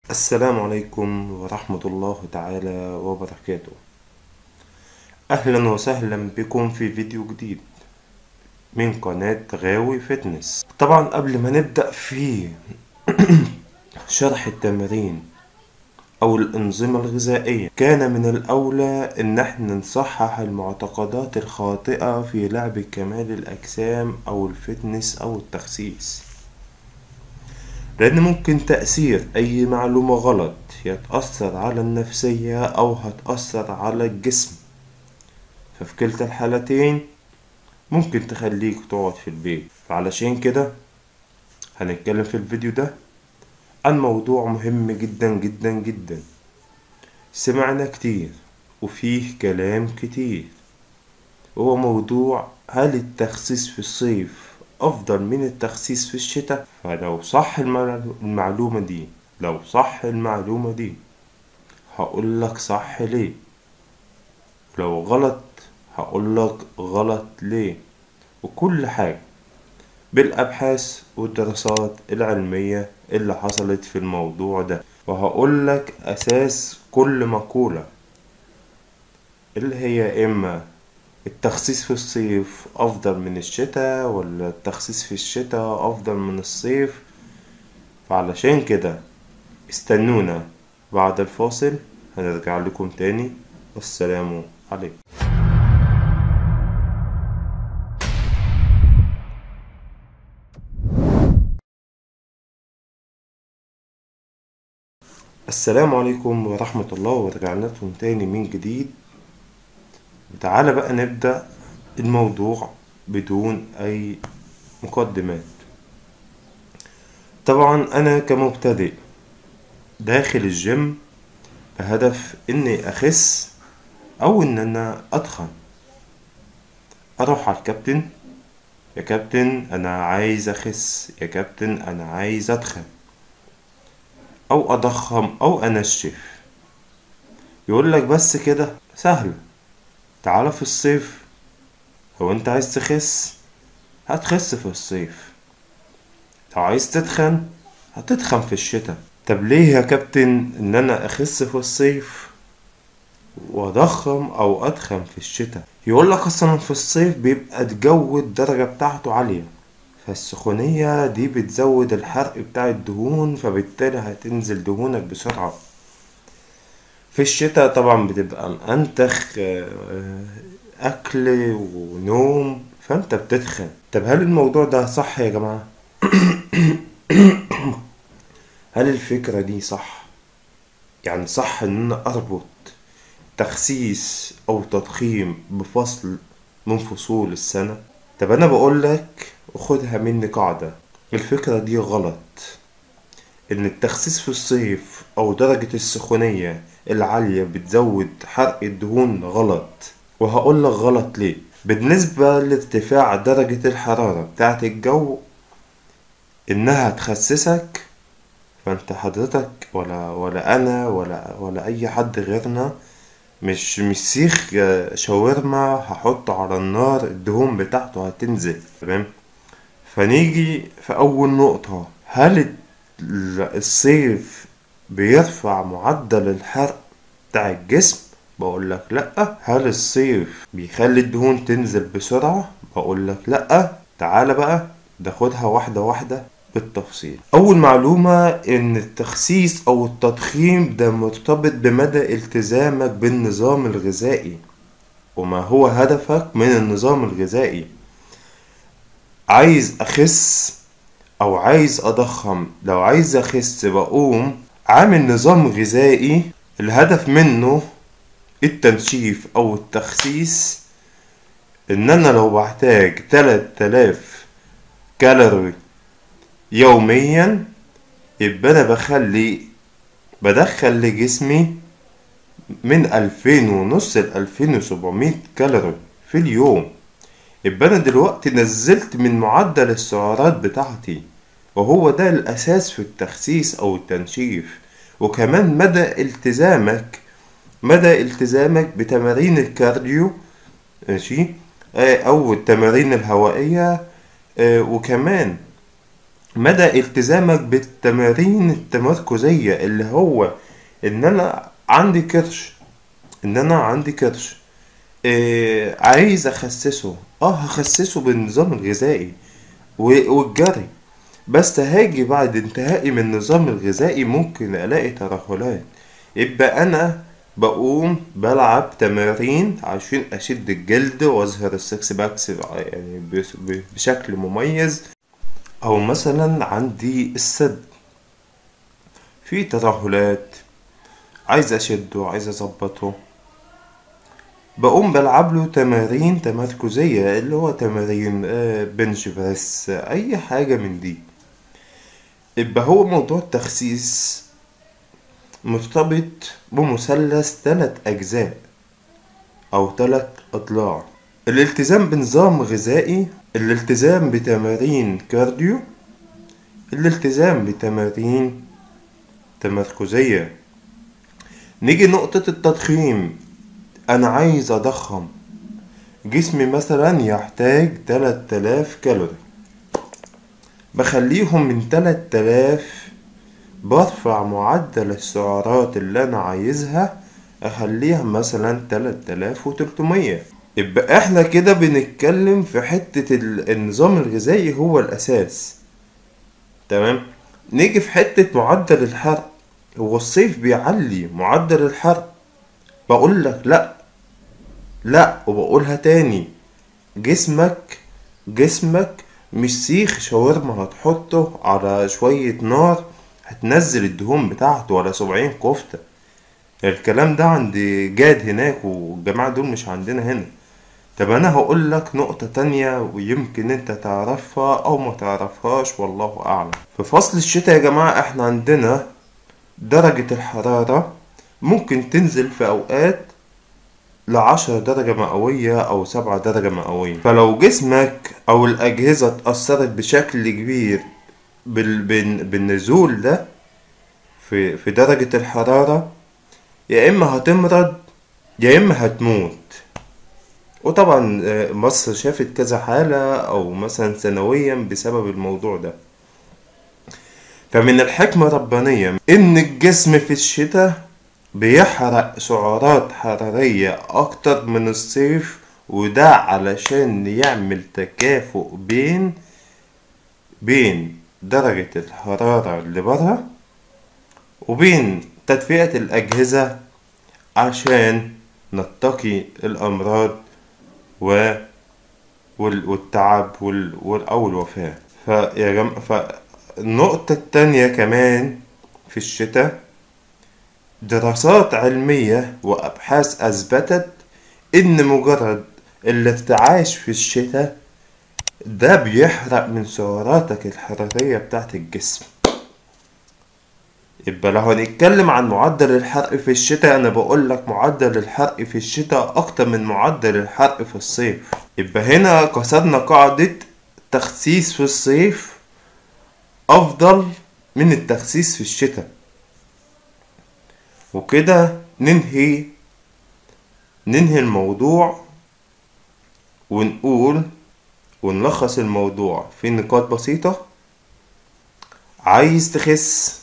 السلام عليكم ورحمة الله تعالى وبركاته أهلا وسهلا بكم في فيديو جديد من قناة غاوي فتنس طبعا قبل ما نبدأ في شرح التمارين أو الأنظمة الغذائية كان من الأولى إن احنا نصحح المعتقدات الخاطئة في لعب كمال الأجسام أو الفتنس أو التخسيس لأن ممكن تأثير أي معلومة غلط يتأثر على النفسية أو هتأثر على الجسم ففي كلتا الحالتين ممكن تخليك تقعد في البيت فعلشان كده هنتكلم في الفيديو ده عن موضوع مهم جدا جدا جدا سمعنا كتير وفيه كلام كتير هو موضوع هل التخسيس في الصيف أفضل من التخسيس في الشتاء فلو صح المعلو- المعلومة دي لو صح المعلومة دي هقولك صح ليه لو غلط هقولك غلط ليه وكل حاجة بالأبحاث والدراسات العلمية اللي حصلت في الموضوع ده وهقولك أساس كل مقولة اللي هي إما التخسيس في الصيف أفضل من الشتاء ولا التخسيس في الشتاء أفضل من الصيف فعلشان كده استنونا بعد الفاصل هنرجع لكم تاني والسلام عليكم السلام عليكم ورحمة الله ورجعنا لكم تاني من جديد تعالى بقى نبدأ الموضوع بدون أي مقدمات طبعا أنا كمبتدئ داخل الجيم بهدف إني أخس أو إن أنا أتخن أروح على الكابتن يا كابتن أنا عايز أخس يا كابتن أنا عايز أتخن أو أضخم أو أنشف يقولك بس كده سهلة تعالى في الصيف لو انت عايز تخس هتخس في الصيف لو عايز تتخن هتتخن في الشتاء طب ليه يا كابتن ان انا اخس في الصيف واضخم او اتخن في الشتاء يقولك اصلا في الصيف بيبقى الجو الدرجة بتاعته عالية فالسخونية دي بتزود الحرق بتاع الدهون فبالتالي هتنزل دهونك بسرعة في الشتاء طبعا بتبقى مأنتخ آه، آه، أكل ونوم فأنت بتتخن طب هل الموضوع ده صح يا جماعة؟ هل الفكرة دي صح؟ يعني صح إن أنا أربط تخسيس أو تضخيم بفصل من فصول السنة؟ طب أنا بقولك وخدها مني قاعدة الفكرة دي غلط إن التخسيس في الصيف أو درجة السخونية العالية بتزود حرق الدهون غلط وهقولك غلط ليه بالنسبة لارتفاع درجة الحرارة بتاعة الجو إنها تخسسك فأنت حضرتك ولا ولا أنا ولا ولا أي حد غيرنا مش مش سيخ آه، شاورما هحطه على النار الدهون بتاعته هتنزل تمام فنيجي في أول نقطة هل ال- الصيف بيرفع معدل الحرق بتاع الجسم بقول لك لا هل الصيف بيخلي الدهون تنزل بسرعة بقول لك لا تعالى بقى ناخدها واحدة واحدة بالتفصيل أول معلومة إن التخسيس أو التضخيم ده مرتبط بمدى التزامك بالنظام الغذائي وما هو هدفك من النظام الغذائي عايز أخس أو عايز أضخم لو عايز أخس بقوم عامل نظام غذائي الهدف منه التنشيف أو التخسيس إن أنا لو بحتاج 3000 كالوري يوميا يبقى أنا بخلي بدخل لجسمي من 2000 ونص ل 2700 كالوري في اليوم يبقى أنا دلوقتي نزلت من معدل السعرات بتاعتي وهو ده الأساس في التخسيس أو التنشيف وكمان مدى التزامك مدى التزامك بتمارين الكارديو ماشي آه، أو التمارين الهوائية آه، وكمان مدى التزامك بالتمارين التمركزية اللي هو ان انا عندي كرش ان انا عندي كرش إيه عايز اخسسه اه هخسسه بالنظام الغذائي و- والجري بس هاجي بعد انتهائي من النظام الغذائي ممكن الاقي ترهلات يبقى انا بقوم بلعب تمارين عشان اشد الجلد واظهر السكس باكس يعني بس- بشكل مميز او مثلا عندي السد في ترهلات عايز اشده عايز اظبطه بقوم بلعب له تمارين تمركزية اللي هو تمارين آه، بنش بريس آه، اي حاجة من دي يبقى هو موضوع التخسيس مرتبط بمثلث تلات اجزاء او تلات اضلاع الالتزام بنظام غذائي الالتزام بتمارين كارديو الالتزام بتمارين تمركزية نيجي نقطة التضخيم أنا عايز أضخم جسمي مثلا يحتاج 3000 كالوري بخليهم من 3000 برفع معدل السعرات اللي أنا عايزها أخليها مثلا 3300 يبقى احنا كده بنتكلم في حتة ال- النظام الغذائي هو الأساس تمام نيجي في حتة معدل الحرق هو الصيف بيعلي معدل الحرق بقول لك لا لا وبقولها تاني جسمك جسمك مش سيخ شاورما هتحطه على شوية نار هتنزل الدهون بتاعته ولا سبعين كفتة الكلام ده عند جاد هناك والجماعة دول مش عندنا هنا طب انا هقول لك نقطة تانية ويمكن انت تعرفها او ما تعرفهاش والله اعلم في فصل الشتاء يا جماعة احنا عندنا درجة الحرارة ممكن تنزل في اوقات لعشرة درجة مئوية أو سبعة درجة مئوية فلو جسمك أو الأجهزة اتأثرت بشكل كبير بال... بال... بالنزول ده في... في درجة الحرارة يا إما هتمرض يا إما هتموت وطبعا آه، مصر شافت كذا حالة أو مثلا سنويا بسبب الموضوع ده فمن الحكمة الربانية إن الجسم في الشتاء بيحرق سعرات حرارية أكتر من الصيف وده علشان يعمل تكافؤ بين بين درجة الحرارة اللي برا وبين تدفئة الأجهزة عشان نتقي الأمراض و وال- والتعب وال... وال... أو الوفاة فيا جم... فالنقطة التانية كمان في الشتاء دراسات علمية وأبحاث أثبتت إن مجرد الارتعاش في الشتاء ده بيحرق من سعراتك الحرارية بتاعت الجسم يبقى لو هنتكلم عن معدل الحرق في الشتاء أنا بقول لك معدل الحرق في الشتاء أكتر من معدل الحرق في الصيف يبقى هنا كسرنا قاعدة تخسيس في الصيف أفضل من التخسيس في الشتاء وكده ننهي ننهي الموضوع ونقول ونلخص الموضوع في نقاط بسيطة عايز تخس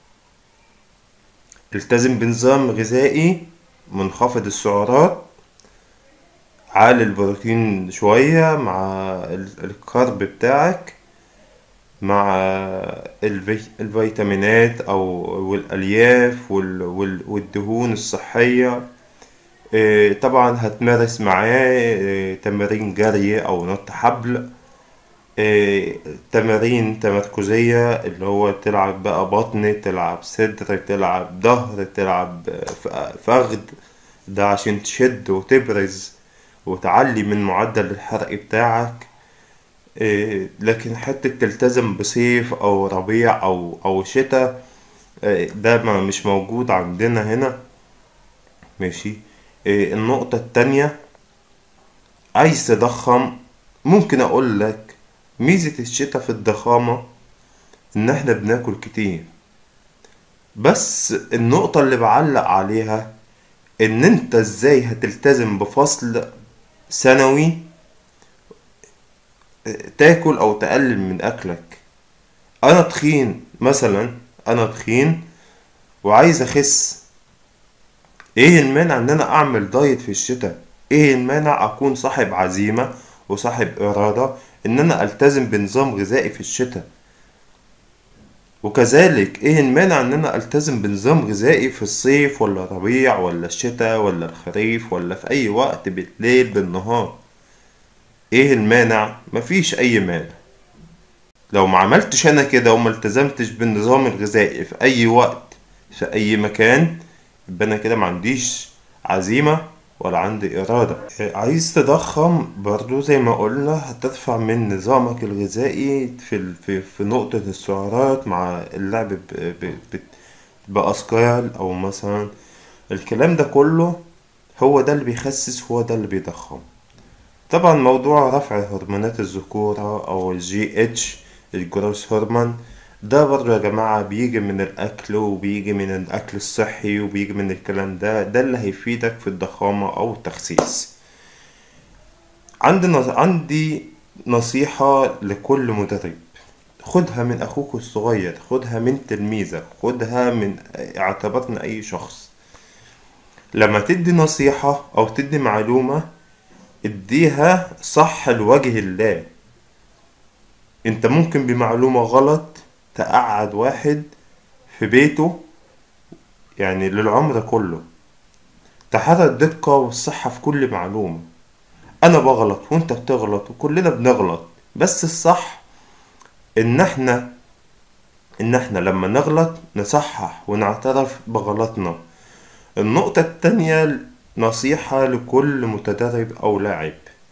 التزم بنظام غذائي منخفض السعرات عالي البروتين شوية مع ال- الكارب بتاعك مع الفي- الفيتامينات او والالياف وال- وال- والدهون الصحيه إيه، طبعا هتمارس معاه إيه، تمارين جري او نط حبل إيه، تمارين تمركزيه اللي هو تلعب بقى بطن تلعب صدر تلعب ظهر تلعب ف- فخذ ده عشان تشد وتبرز وتعلي من معدل الحرق بتاعك إيه، لكن حتى تلتزم بصيف أو ربيع أو أو شتاء إيه، ده ما مش موجود عندنا هنا ماشي إيه، النقطة التانية عايز تضخم ممكن أقول لك ميزة الشتاء في الضخامة إن إحنا بناكل كتير بس النقطة اللي بعلق عليها إن أنت إزاي هتلتزم بفصل سنوي تاكل او تقلل من اكلك انا تخين مثلا انا تخين وعايز اخس ايه المانع ان انا اعمل دايت في الشتاء ايه المانع اكون صاحب عزيمة وصاحب ارادة ان انا التزم بنظام غذائي في الشتاء وكذلك ايه المانع ان انا التزم بنظام غذائي في الصيف ولا الربيع ولا الشتاء ولا الخريف ولا في اي وقت بالليل بالنهار ايه المانع مفيش اي مانع لو ما عملتش انا كده وما التزمتش بالنظام الغذائي في اي وقت في اي مكان يبقى انا كده ما عنديش عزيمة ولا عندي إرادة عايز تضخم برضو زي ما قلنا هتدفع من نظامك الغذائي في ال- في في نقطة السعرات مع اللعب ب- ب- ب- بأثقال أو مثلا الكلام ده كله هو ده اللي بيخسس هو ده اللي بيضخم طبعا موضوع رفع هرمونات الذكورة أو الجي اتش الجروس هرمون ده برضه يا جماعة بيجي من الأكل وبيجي من الأكل الصحي وبيجي من الكلام ده ده اللي هيفيدك في الضخامة أو التخسيس عندي نص... عندي نصيحة لكل مدرب خدها من أخوك الصغير خدها من تلميذك خدها من اعتبرنا أي شخص لما تدي نصيحة أو تدي معلومة اديها صح لوجه الله انت ممكن بمعلومة غلط تقعد واحد في بيته يعني للعمر كله تحرى الدقة والصحة في كل معلومة أنا بغلط وأنت بتغلط وكلنا بنغلط بس الصح إن إحنا إن إحنا لما نغلط نصحح ونعترف بغلطنا النقطة التانية نصيحة لكل متدرب أو لاعب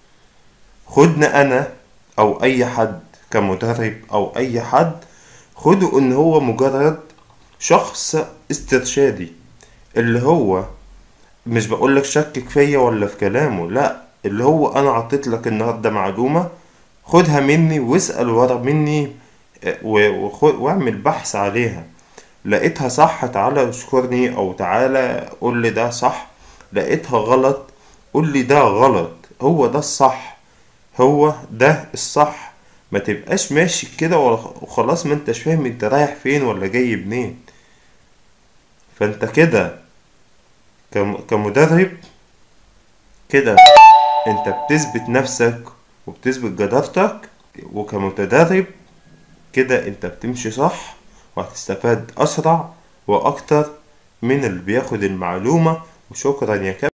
خدنا أنا أو أي حد كمدرب أو أي حد خده إن هو مجرد شخص استرشادي اللي هو مش بقولك شكك فيا ولا في كلامه لا اللي هو أنا عطيت لك النهاردة معلومة خدها مني واسأل ورا مني اه، و- وخ- واعمل بحث عليها لقيتها صح تعالى اشكرني او تعالى قول لي ده صح لقيتها غلط قول لي ده غلط هو ده الصح هو ده الصح ما تبقاش ماشي كده ولا- وخلاص ما انتش فاهم انت رايح فين ولا جاي منين فانت كده كم- كمدرب كده انت بتثبت نفسك وبتثبت جدارتك وكمتدرب كده انت بتمشي صح وهتستفاد اسرع واكتر من اللي بياخد المعلومة وشكرا يا كابتن